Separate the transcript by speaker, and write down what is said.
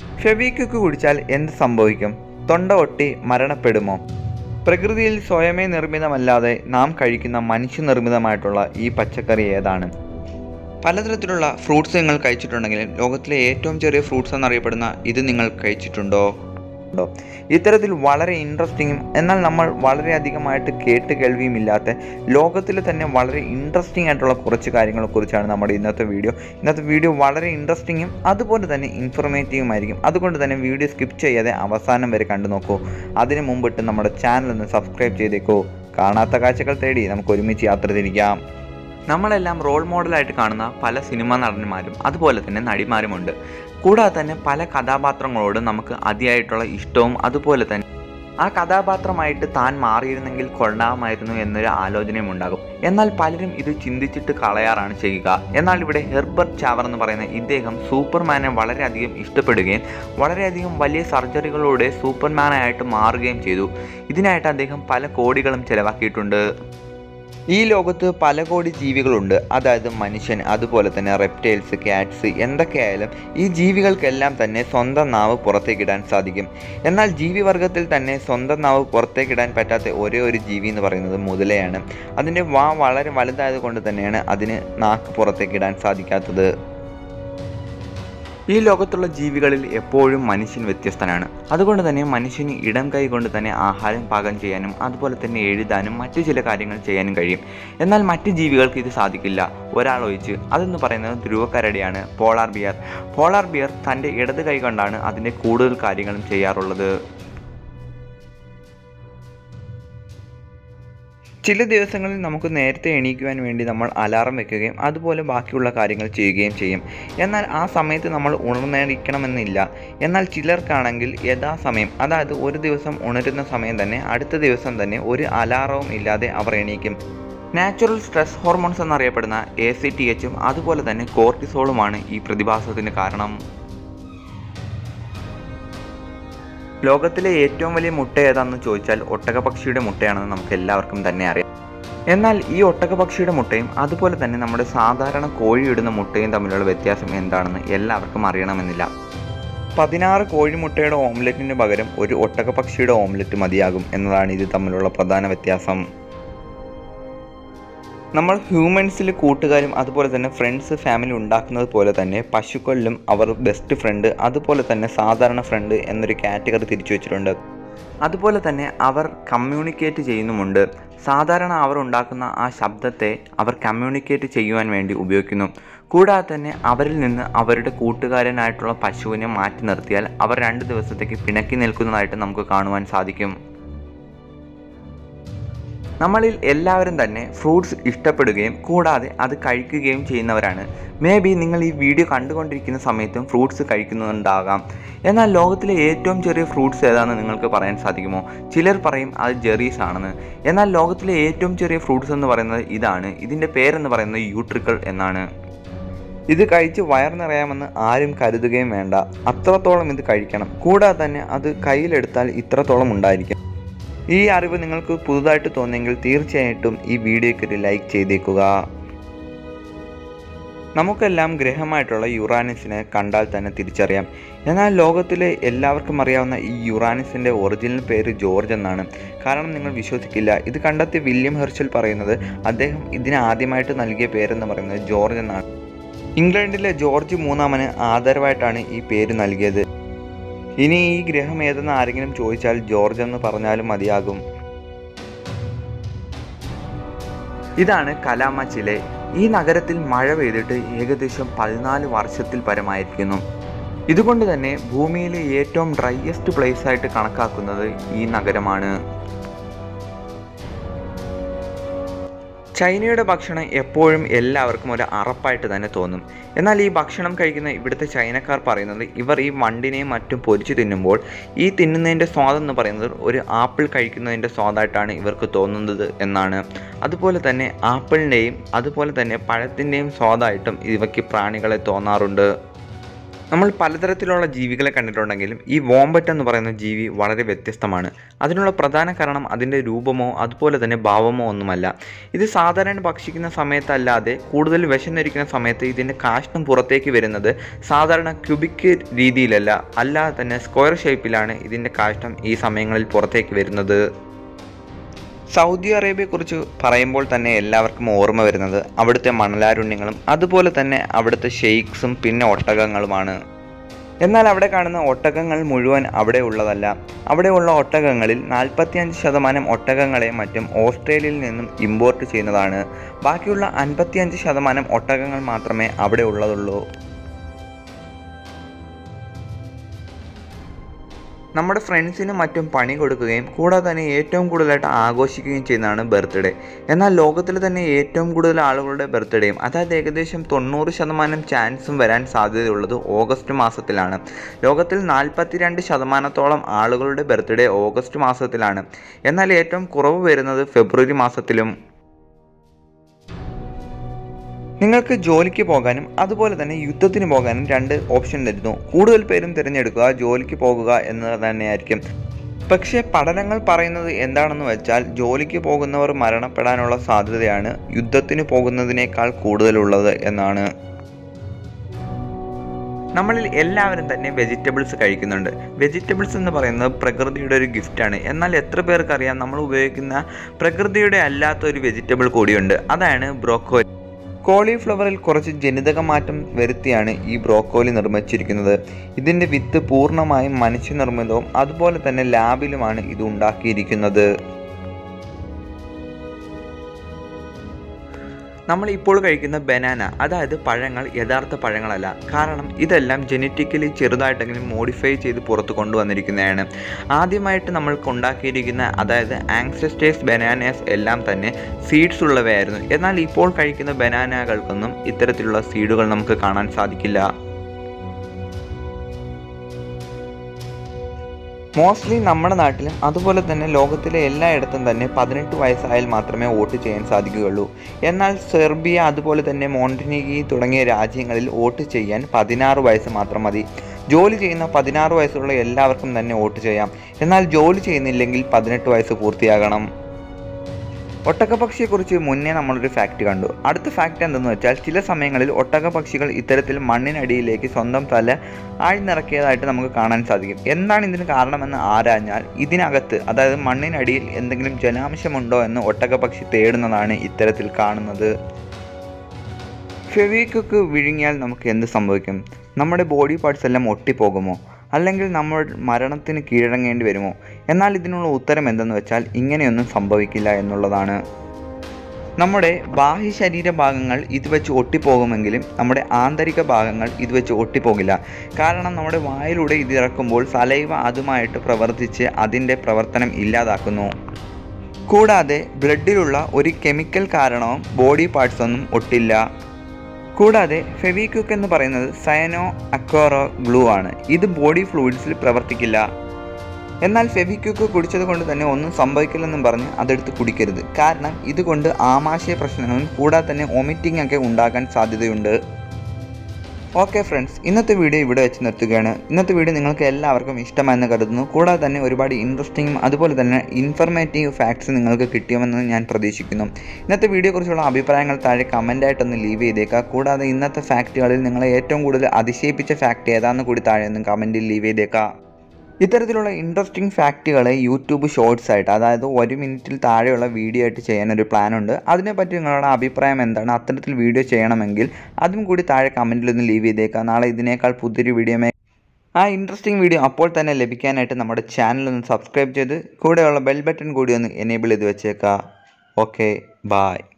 Speaker 1: ഫെവിക്വിക്ക് കുടിച്ചാൽ എന്ത് സംഭവിക്കും തൊണ്ട ഒട്ടി മരണപ്പെടുമോ പ്രകൃതിയിൽ സ്വയമേ നിർമ്മിതമല്ലാതെ നാം കഴിക്കുന്ന മനുഷ്യനിർമ്മിതമായിട്ടുള്ള ഈ പച്ചക്കറി ഏതാണ് പലതരത്തിലുള്ള ഫ്രൂട്ട്സ് നിങ്ങൾ കഴിച്ചിട്ടുണ്ടെങ്കിലും ലോകത്തിലെ ഏറ്റവും ചെറിയ ഫ്രൂട്ട്സ് എന്നറിയപ്പെടുന്ന ഇത് നിങ്ങൾ കഴിച്ചിട്ടുണ്ടോ ഉണ്ടോ ഇത്തരത്തിൽ വളരെ ഇൻട്രസ്റ്റിങ്ങും എന്നാൽ നമ്മൾ വളരെയധികമായിട്ട് കേട്ട് കേൾവിയുമില്ലാത്ത ലോകത്തിൽ തന്നെ വളരെ ഇൻട്രസ്റ്റിംഗ് ആയിട്ടുള്ള കുറച്ച് കാര്യങ്ങളെക്കുറിച്ചാണ് നമ്മുടെ ഇന്നത്തെ വീഡിയോ ഇന്നത്തെ വീഡിയോ വളരെ ഇൻട്രസ്റ്റിങ്ങും അതുപോലെ തന്നെ ഇൻഫർമേറ്റീവുമായിരിക്കും അതുകൊണ്ട് തന്നെ വീഡിയോ സ്കിപ്പ് ചെയ്യാതെ അവസാനം വരെ കണ്ടു നോക്കൂ അതിന് മുമ്പിട്ട് നമ്മുടെ ചാനൽ ഒന്ന് സബ്സ്ക്രൈബ് ചെയ്തേക്കൂ കാണാത്ത കാഴ്ചകൾ തേടി നമുക്ക് ഒരുമിച്ച് യാത്ര തിരിക്കാം നമ്മളെല്ലാം റോൾ മോഡലായിട്ട് കാണുന്ന പല സിനിമാ നടന്മാരും അതുപോലെ തന്നെ നടിമാരുമുണ്ട് കൂടാതെ തന്നെ പല കഥാപാത്രങ്ങളോടും നമുക്ക് അതിയായിട്ടുള്ള ഇഷ്ടവും അതുപോലെ തന്നെ ആ കഥാപാത്രമായിട്ട് താൻ മാറിയിരുന്നെങ്കിൽ കൊള്ളാമായിരുന്നു എന്നൊരു ആലോചനയും ഉണ്ടാകും എന്നാൽ പലരും ഇത് ചിന്തിച്ചിട്ട് കളയാറാണ് ചെയ്യുക എന്നാൽ ഇവിടെ ഹെർബർട്ട് ചാവർ എന്ന് പറയുന്ന ഇദ്ദേഹം സൂപ്പർമാനെ വളരെയധികം ഇഷ്ടപ്പെടുകയും വളരെയധികം വലിയ സർജറികളിലൂടെ സൂപ്പർമാനായിട്ട് മാറുകയും ചെയ്തു ഇതിനായിട്ട് അദ്ദേഹം പല കോടികളും ചെലവാക്കിയിട്ടുണ്ട് ഈ ലോകത്ത് പല കോടി ജീവികളുണ്ട് അതായത് മനുഷ്യൻ അതുപോലെ തന്നെ റെപ്റ്റൈൽസ് ക്യാറ്റ്സ് എന്തൊക്കെയായാലും ഈ ജീവികൾക്കെല്ലാം തന്നെ സ്വന്തം നാവ് പുറത്തേക്കിടാൻ സാധിക്കും എന്നാൽ ജീവിവർഗത്തിൽ തന്നെ സ്വന്തം നാവ് പുറത്തേക്കിടാൻ പറ്റാത്ത ഒരേ ഒരു ജീവി എന്ന് പറയുന്നത് മുതലയാണ് അതിൻ്റെ വാ വളരെ വലുതായത് കൊണ്ട് തന്നെയാണ് അതിന് നാക്ക് പുറത്തേക്കിടാൻ സാധിക്കാത്തത് ഈ ലോകത്തുള്ള ജീവികളിൽ എപ്പോഴും മനുഷ്യൻ വ്യത്യസ്തനാണ് അതുകൊണ്ട് തന്നെ മനുഷ്യന് ഇടം കൈ കൊണ്ട് തന്നെ ആഹാരം പാകം ചെയ്യാനും അതുപോലെ തന്നെ എഴുതാനും മറ്റു ചില കാര്യങ്ങൾ ചെയ്യാനും കഴിയും എന്നാൽ മറ്റ് ജീവികൾക്ക് ഇത് സാധിക്കില്ല ഒരാൾ ഒഴിച്ച് അതെന്ന് പറയുന്നത് ധ്രുവക്കരടിയാണ് പോളാർ ബിയർ പോളാർ ബിയർ തൻ്റെ ഇടത് കൈ കൊണ്ടാണ് അതിൻ്റെ കൂടുതൽ കാര്യങ്ങളും ചെയ്യാറുള്ളത് ചില ദിവസങ്ങളിൽ നമുക്ക് നേരത്തെ എണീക്കുവാൻ വേണ്ടി നമ്മൾ അലാറം വെക്കുകയും അതുപോലെ ബാക്കിയുള്ള കാര്യങ്ങൾ ചെയ്യുകയും ചെയ്യും എന്നാൽ ആ സമയത്ത് നമ്മൾ ഉണർന്നിരിക്കണമെന്നില്ല എന്നാൽ ചിലർക്കാണെങ്കിൽ യഥാസമയം അതായത് ഒരു ദിവസം ഉണരുന്ന സമയം തന്നെ അടുത്ത ദിവസം തന്നെ ഒരു അലാറവും ഇല്ലാതെ അവർ എണീക്കും നാച്ചുറൽ സ്ട്രെസ് ഹോർമോൺസ് എന്നറിയപ്പെടുന്ന എ സി ടി എച്ചും അതുപോലെ തന്നെ കോർട്ടിസോളുമാണ് ഈ പ്രതിഭാസത്തിന് കാരണം ലോകത്തിലെ ഏറ്റവും വലിയ മുട്ട ഏതാണെന്ന് ചോദിച്ചാൽ ഒട്ടകപക്ഷിയുടെ മുട്ടയാണെന്ന് നമുക്ക് എല്ലാവർക്കും തന്നെ അറിയാം എന്നാൽ ഈ ഒട്ടകപക്ഷിയുടെ മുട്ടയും അതുപോലെ തന്നെ നമ്മുടെ സാധാരണ കോഴിയിടുന്ന മുട്ടയും തമ്മിലുള്ള വ്യത്യാസം എന്താണെന്ന് എല്ലാവർക്കും അറിയണമെന്നില്ല പതിനാറ് കോഴിമുട്ടയുടെ ഓംലെറ്റിന് പകരം ഒരു ഒട്ടകപക്ഷിയുടെ ഓംലെറ്റ് മതിയാകും എന്നതാണ് ഇത് തമ്മിലുള്ള പ്രധാന വ്യത്യാസം നമ്മൾ ഹ്യൂമൻസിൽ കൂട്ടുകാരും അതുപോലെ തന്നെ ഫ്രണ്ട്സ് ഫാമിലി ഉണ്ടാക്കുന്നത് പോലെ തന്നെ പശുക്കളിലും അവർ ബെസ്റ്റ് ഫ്രണ്ട് അതുപോലെ തന്നെ സാധാരണ ഫ്രണ്ട് എന്നൊരു കാറ്റഗറി തിരിച്ചു വെച്ചിട്ടുണ്ട് അതുപോലെ തന്നെ അവർ കമ്മ്യൂണിക്കേറ്റ് ചെയ്യുന്നുമുണ്ട് സാധാരണ അവർ ഉണ്ടാക്കുന്ന ആ ശബ്ദത്തെ അവർ കമ്മ്യൂണിക്കേറ്റ് ചെയ്യുവാൻ വേണ്ടി ഉപയോഗിക്കുന്നു കൂടാതെ തന്നെ അവരിൽ നിന്ന് അവരുടെ കൂട്ടുകാരനായിട്ടുള്ള പശുവിനെ മാറ്റി നിർത്തിയാൽ അവർ രണ്ട് ദിവസത്തേക്ക് പിണക്കി നിൽക്കുന്നതായിട്ട് നമുക്ക് കാണുവാൻ സാധിക്കും നമ്മളിൽ എല്ലാവരും തന്നെ ഫ്രൂട്ട്സ് ഇഷ്ടപ്പെടുകയും കൂടാതെ അത് കഴിക്കുകയും ചെയ്യുന്നവരാണ് മേ ബി നിങ്ങൾ ഈ വീഡിയോ കണ്ടുകൊണ്ടിരിക്കുന്ന സമയത്തും ഫ്രൂട്ട്സ് കഴിക്കുന്നുണ്ടാകാം എന്നാൽ ലോകത്തിലെ ഏറ്റവും ചെറിയ ഫ്രൂട്ട്സ് ഏതാണെന്ന് നിങ്ങൾക്ക് പറയാൻ സാധിക്കുമോ ചിലർ പറയും അത് ജെറീസ് ആണെന്ന് എന്നാൽ ലോകത്തിലെ ഏറ്റവും ചെറിയ ഫ്രൂട്ട്സ് എന്ന് പറയുന്നത് ഇതാണ് ഇതിൻ്റെ പേരെന്ന് പറയുന്നത് യൂട്രിക്കൾ എന്നാണ് ഇത് കഴിച്ച് വയർ നിറയാമെന്ന് ആരും കരുതുകയും വേണ്ട അത്രത്തോളം ഇത് കഴിക്കണം കൂടാതെ തന്നെ അത് കയ്യിലെടുത്താൽ ഇത്രത്തോളം ഉണ്ടായിരിക്കും ഈ അറിവ് നിങ്ങൾക്ക് പുതുതായിട്ട് തോന്നിയെങ്കിൽ തീർച്ചയായിട്ടും ഈ വീഡിയോയ്ക്ക് ഒരു ലൈക്ക് ചെയ്തേക്കുക നമുക്കെല്ലാം ഗ്രഹമായിട്ടുള്ള യുറാനസിനെ കണ്ടാൽ തന്നെ തിരിച്ചറിയാം എന്നാൽ ലോകത്തിലെ എല്ലാവർക്കും അറിയാവുന്ന ഈ യുറാനസിൻ്റെ ഒറിജിനൽ പേര് ജോർജ് എന്നാണ് കാരണം നിങ്ങൾ വിശ്വസിക്കില്ല ഇത് കണ്ടെത്തിയ വില്യം ഹെർഷൽ പറയുന്നത് അദ്ദേഹം ഇതിന് ആദ്യമായിട്ട് നൽകിയ പേരെന്ന് പറയുന്നത് ജോർജ് എന്നാണ് ഇംഗ്ലണ്ടിലെ ജോർജ് മൂന്നാമന് ആദരവായിട്ടാണ് ഈ പേര് നൽകിയത് ഇനി ഈ ഗ്രഹം ഏതെന്ന് ആരെങ്കിലും ചോദിച്ചാൽ ജോർജ് എന്ന് പറഞ്ഞാലും മതിയാകും ഇതാണ് കലാമ ചിലെ ഈ നഗരത്തിൽ മഴ പെയ്തിട്ട് ഏകദേശം പതിനാല് വർഷത്തിൽ പരമായിരിക്കുന്നു ഇതുകൊണ്ട് തന്നെ ഭൂമിയിലെ ഏറ്റവും ഡ്രൈയസ്റ്റ് പ്ലേസ് ആയിട്ട് കണക്കാക്കുന്നത് ഈ നഗരമാണ് ചൈനയുടെ ഭക്ഷണം എപ്പോഴും എല്ലാവർക്കും ഒരു അറപ്പായിട്ട് തന്നെ തോന്നും എന്നാൽ ഈ ഭക്ഷണം കഴിക്കുന്ന ഇവിടുത്തെ ചൈനക്കാർ പറയുന്നത് ഇവർ ഈ വണ്ടിനെയും മറ്റും പൊരിച്ചു തിന്നുമ്പോൾ ഈ തിന്നുന്നതിൻ്റെ സ്വാദെന്ന് പറയുന്നത് ഒരു ആപ്പിൾ കഴിക്കുന്നതിൻ്റെ സ്വാദായിട്ടാണ് ഇവർക്ക് തോന്നുന്നത് എന്നാണ് അതുപോലെ തന്നെ ആപ്പിളിൻ്റെയും അതുപോലെ തന്നെ പഴത്തിൻ്റെയും സ്വാദായിട്ടും ഇവയ്ക്ക് പ്രാണികളെ തോന്നാറുണ്ട് നമ്മൾ പലതരത്തിലുള്ള ജീവികളെ കണ്ടിട്ടുണ്ടെങ്കിലും ഈ വോംബറ്റ് എന്ന് പറയുന്ന ജീവി വളരെ വ്യത്യസ്തമാണ് അതിനുള്ള പ്രധാന കാരണം അതിൻ്റെ രൂപമോ അതുപോലെ തന്നെ ഭാവമോ ഒന്നുമല്ല ഇത് സാധാരണ ഭക്ഷിക്കുന്ന സമയത്തല്ലാതെ കൂടുതൽ വിശന്നിരിക്കുന്ന സമയത്ത് ഇതിൻ്റെ കാഷ്ണം പുറത്തേക്ക് വരുന്നത് സാധാരണ ക്യൂബിക് രീതിയിലല്ല അല്ലാതെ തന്നെ സ്ക്വയർ ഷേപ്പിലാണ് ഇതിൻ്റെ കാഷ്ണം ഈ സമയങ്ങളിൽ പുറത്തേക്ക് വരുന്നത് സൗദി അറേബ്യയെക്കുറിച്ച് പറയുമ്പോൾ തന്നെ എല്ലാവർക്കും ഓർമ്മ വരുന്നത് അവിടുത്തെ മണലാരുണ്യങ്ങളും അതുപോലെ തന്നെ അവിടുത്തെ ഷെയ്ക്സും പിന്നെ ഒട്ടകങ്ങളുമാണ് എന്നാൽ അവിടെ കാണുന്ന ഒട്ടകങ്ങൾ മുഴുവൻ അവിടെ ഉള്ളതല്ല അവിടെയുള്ള ഒട്ടകങ്ങളിൽ നാൽപ്പത്തിയഞ്ച് ശതമാനം ഒട്ടകങ്ങളെ മറ്റും ഓസ്ട്രേലിയയിൽ നിന്നും ഇമ്പോർട്ട് ചെയ്യുന്നതാണ് ബാക്കിയുള്ള അൻപത്തിയഞ്ച് ശതമാനം ഒട്ടകങ്ങൾ മാത്രമേ അവിടെ ഉള്ളതുള്ളൂ നമ്മുടെ ഫ്രണ്ട്സിനും മറ്റും പണി കൊടുക്കുകയും കൂടാതെ തന്നെ ഏറ്റവും കൂടുതലായിട്ട് ആഘോഷിക്കുകയും ചെയ്യുന്നതാണ് ബർത്ത്ഡേ എന്നാൽ ലോകത്തിൽ തന്നെ ഏറ്റവും കൂടുതൽ ആളുകളുടെ ബർത്ത്ഡേയും അതായത് ഏകദേശം തൊണ്ണൂറ് ശതമാനം ചാൻസും വരാൻ സാധ്യതയുള്ളത് ഓഗസ്റ്റ് മാസത്തിലാണ് ലോകത്തിൽ നാൽപ്പത്തിരണ്ട് ശതമാനത്തോളം ആളുകളുടെ ബർത്ത്ഡേ ഓഗസ്റ്റ് മാസത്തിലാണ് എന്നാൽ ഏറ്റവും കുറവ് വരുന്നത് ഫെബ്രുവരി മാസത്തിലും നിങ്ങൾക്ക് ജോലിക്ക് പോകാനും അതുപോലെ തന്നെ യുദ്ധത്തിന് പോകാനും രണ്ട് ഓപ്ഷൻ തരുന്നു കൂടുതൽ പേരും തിരഞ്ഞെടുക്കുക ജോലിക്ക് പോകുക എന്നത് തന്നെയായിരിക്കും പക്ഷേ പഠനങ്ങൾ പറയുന്നത് എന്താണെന്ന് വെച്ചാൽ ജോലിക്ക് പോകുന്നവർ മരണപ്പെടാനുള്ള സാധ്യതയാണ് യുദ്ധത്തിന് പോകുന്നതിനേക്കാൾ കൂടുതലുള്ളത് എന്നാണ് നമ്മളിൽ എല്ലാവരും തന്നെ വെജിറ്റബിൾസ് കഴിക്കുന്നുണ്ട് വെജിറ്റബിൾസ് എന്ന് പറയുന്നത് പ്രകൃതിയുടെ ഒരു ഗിഫ്റ്റാണ് എന്നാൽ എത്ര പേർക്കറിയാം നമ്മൾ ഉപയോഗിക്കുന്ന പ്രകൃതിയുടെ അല്ലാത്ത ഒരു വെജിറ്റബിൾ കൂടിയുണ്ട് അതാണ് ബ്രോക്കോലി കോളിഫ്ലവറിൽ കുറച്ച് ജനിതക മാറ്റം വരുത്തിയാണ് ഈ ബ്രോക്കോലി നിർമ്മിച്ചിരിക്കുന്നത് ഇതിൻ്റെ വിത്ത് പൂർണ്ണമായും മനുഷ്യനിർമ്മിതവും അതുപോലെ തന്നെ ലാബിലുമാണ് ഇത് ഉണ്ടാക്കിയിരിക്കുന്നത് നമ്മൾ ഇപ്പോൾ കഴിക്കുന്ന ബനാന അതായത് പഴങ്ങൾ യഥാർത്ഥ പഴങ്ങളല്ല കാരണം ഇതെല്ലാം ജനറ്റിക്കലി ചെറുതായിട്ടെങ്കിലും മോഡിഫൈ ചെയ്ത് പുറത്ത് കൊണ്ടുവന്നിരിക്കുന്നതാണ് ആദ്യമായിട്ട് നമ്മൾക്ക് ഉണ്ടാക്കിയിരിക്കുന്ന അതായത് ആങ്സസ്റ്റേഴ്സ് ബനാനാസ് എല്ലാം തന്നെ സീഡ്സ് ഉള്ളവയായിരുന്നു എന്നാൽ ഇപ്പോൾ കഴിക്കുന്ന ബനാനകൾക്കൊന്നും ഇത്തരത്തിലുള്ള സീഡുകൾ നമുക്ക് കാണാൻ സാധിക്കില്ല മോസ്റ്റ്ലി നമ്മുടെ നാട്ടിലും അതുപോലെ തന്നെ ലോകത്തിലെ എല്ലായിടത്തും തന്നെ പതിനെട്ട് വയസ്സായാൽ മാത്രമേ വോട്ട് ചെയ്യാൻ സാധിക്കുകയുള്ളൂ എന്നാൽ സെർബിയ അതുപോലെ തന്നെ മോണ്ടിനിഗി തുടങ്ങിയ രാജ്യങ്ങളിൽ വോട്ട് ചെയ്യാൻ പതിനാറ് വയസ്സ് മാത്രം മതി ജോലി ചെയ്യുന്ന പതിനാറ് വയസ്സുള്ള എല്ലാവർക്കും തന്നെ വോട്ട് ചെയ്യാം എന്നാൽ ജോലി ചെയ്യുന്നില്ലെങ്കിൽ പതിനെട്ട് വയസ്സ് പൂർത്തിയാകണം ഒട്ടകപക്ഷിയെക്കുറിച്ച് മുന്നേ നമ്മളൊരു ഫാക്റ്റ് കണ്ടു അടുത്ത ഫാക്റ്റ് എന്തെന്ന് വെച്ചാൽ ചില സമയങ്ങളിൽ ഒട്ടകപക്ഷികൾ ഇത്തരത്തിൽ മണ്ണിനടിയിലേക്ക് സ്വന്തം തല ആഴ്ന്നിറക്കിയതായിട്ട് നമുക്ക് കാണാൻ സാധിക്കും എന്താണ് ഇതിന് കാരണമെന്ന് ആരാഞ്ഞാൽ ഇതിനകത്ത് അതായത് മണ്ണിനടിയിൽ എന്തെങ്കിലും ജലാംശമുണ്ടോ എന്ന് ഒട്ടകപക്ഷി തേടുന്നതാണ് ഇത്തരത്തിൽ കാണുന്നത് ഫെവിക്വിക്ക് വിഴുങ്ങിയാൽ നമുക്ക് എന്ത് സംഭവിക്കും നമ്മുടെ ബോഡി പാർട്സ് എല്ലാം ഒട്ടിപ്പോകുമോ അല്ലെങ്കിൽ നമ്മൾ മരണത്തിന് കീഴടങ്ങേണ്ടി വരുമോ എന്നാൽ ഇതിനുള്ള ഉത്തരം എന്തെന്ന് വെച്ചാൽ ഇങ്ങനെയൊന്നും സംഭവിക്കില്ല എന്നുള്ളതാണ് നമ്മുടെ ബാഹ്യ ശരീരഭാഗങ്ങൾ ഇത് വെച്ച് ഒട്ടിപ്പോകുമെങ്കിലും നമ്മുടെ ആന്തരിക ഭാഗങ്ങൾ ഇത് വെച്ച് ഒട്ടിപ്പോകില്ല കാരണം നമ്മുടെ വായിലൂടെ ഇത് ഇറക്കുമ്പോൾ സലൈവ അതുമായിട്ട് പ്രവർത്തിച്ച് അതിൻ്റെ പ്രവർത്തനം ഇല്ലാതാക്കുന്നു കൂടാതെ ബ്ലഡിലുള്ള ഒരു കെമിക്കൽ കാരണവും ബോഡി പാർട്സ് ഒന്നും ഒട്ടില്ല കൂടാതെ ഫെവിക്വിക്ക് എന്ന് പറയുന്നത് സയനോ അക്വറോ ഗ്ലൂ ആണ് ഇത് ബോഡി ഫ്ലൂയിഡ്സിൽ പ്രവർത്തിക്കില്ല എന്നാൽ ഫെവിക്വിക്ക് കുടിച്ചത് കൊണ്ട് തന്നെ ഒന്നും സംഭവിക്കില്ലെന്നും പറഞ്ഞ് അതെടുത്ത് കുടിക്കരുത് കാരണം ഇതുകൊണ്ട് ആമാശയ പ്രശ്നങ്ങളും കൂടാതെ തന്നെ വൊമിറ്റിംഗ് ഒക്കെ ഉണ്ടാകാൻ സാധ്യതയുണ്ട് ഓക്കെ ഫ്രണ്ട്സ് ഇന്നത്തെ വീഡിയോ ഇവിടെ വെച്ച് നിർത്തുകയാണ് ഇന്നത്തെ വീഡിയോ നിങ്ങൾക്ക് എല്ലാവർക്കും ഇഷ്ടമായെന്ന് കരുതുന്നു കൂടാതെ തന്നെ ഒരുപാട് ഇൻട്രസ്റ്റിങ്ങും അതുപോലെ തന്നെ ഇൻഫർമേറ്റീവ് ഫാക്ട്സ് നിങ്ങൾക്ക് കിട്ടിയുമെന്ന് ഞാൻ പ്രതീക്ഷിക്കുന്നു ഇന്നത്തെ വീഡിയോയെക്കുറിച്ചുള്ള അഭിപ്രായങ്ങൾ താഴെ കമൻറ്റായിട്ടൊന്ന് ലീവ് ചെയ്തേക്കുക കൂടാതെ ഇന്നത്തെ ഫാക്റ്റുകളിൽ നിങ്ങളെ ഏറ്റവും കൂടുതൽ അതിശയിപ്പിച്ച ഫാക്റ്റ് ഏതാണെന്ന് കൂടി താഴെ ഒന്ന് കമൻറ്റിൽ ലീവ് ചെയ്തേക്കുക ഇത്തരത്തിലുള്ള ഇൻട്രസ്റ്റിംഗ് ഫാക്റ്റുകളെ യൂട്യൂബ് ഷോർട്സ് ആയിട്ട് അതായത് ഒരു മിനിറ്റിൽ താഴെയുള്ള വീഡിയോ ആയിട്ട് ചെയ്യാനൊരു പ്ലാൻ ഉണ്ട് അതിനെപ്പറ്റി നിങ്ങളുടെ അഭിപ്രായം എന്താണ് അത്തരത്തിൽ വീഡിയോ ചെയ്യണമെങ്കിൽ അതും കൂടി താഴെ കമൻറ്റിൽ ഒന്ന് ലീവ് ചെയ്തേക്കാം നാളെ ഇതിനേക്കാൾ പുതിയൊരു വീഡിയോ ആ ഇൻട്രസ്റ്റിംഗ് വീഡിയോ അപ്പോൾ തന്നെ ലഭിക്കാനായിട്ട് നമ്മുടെ ചാനൽ ഒന്ന് സബ്സ്ക്രൈബ് ചെയ്ത് കൂടെയുള്ള ബെൽ ബട്ടൺ കൂടി ഒന്ന് എനേബിൾ ചെയ്ത് വെച്ചേക്കാം ഓക്കെ ബായ്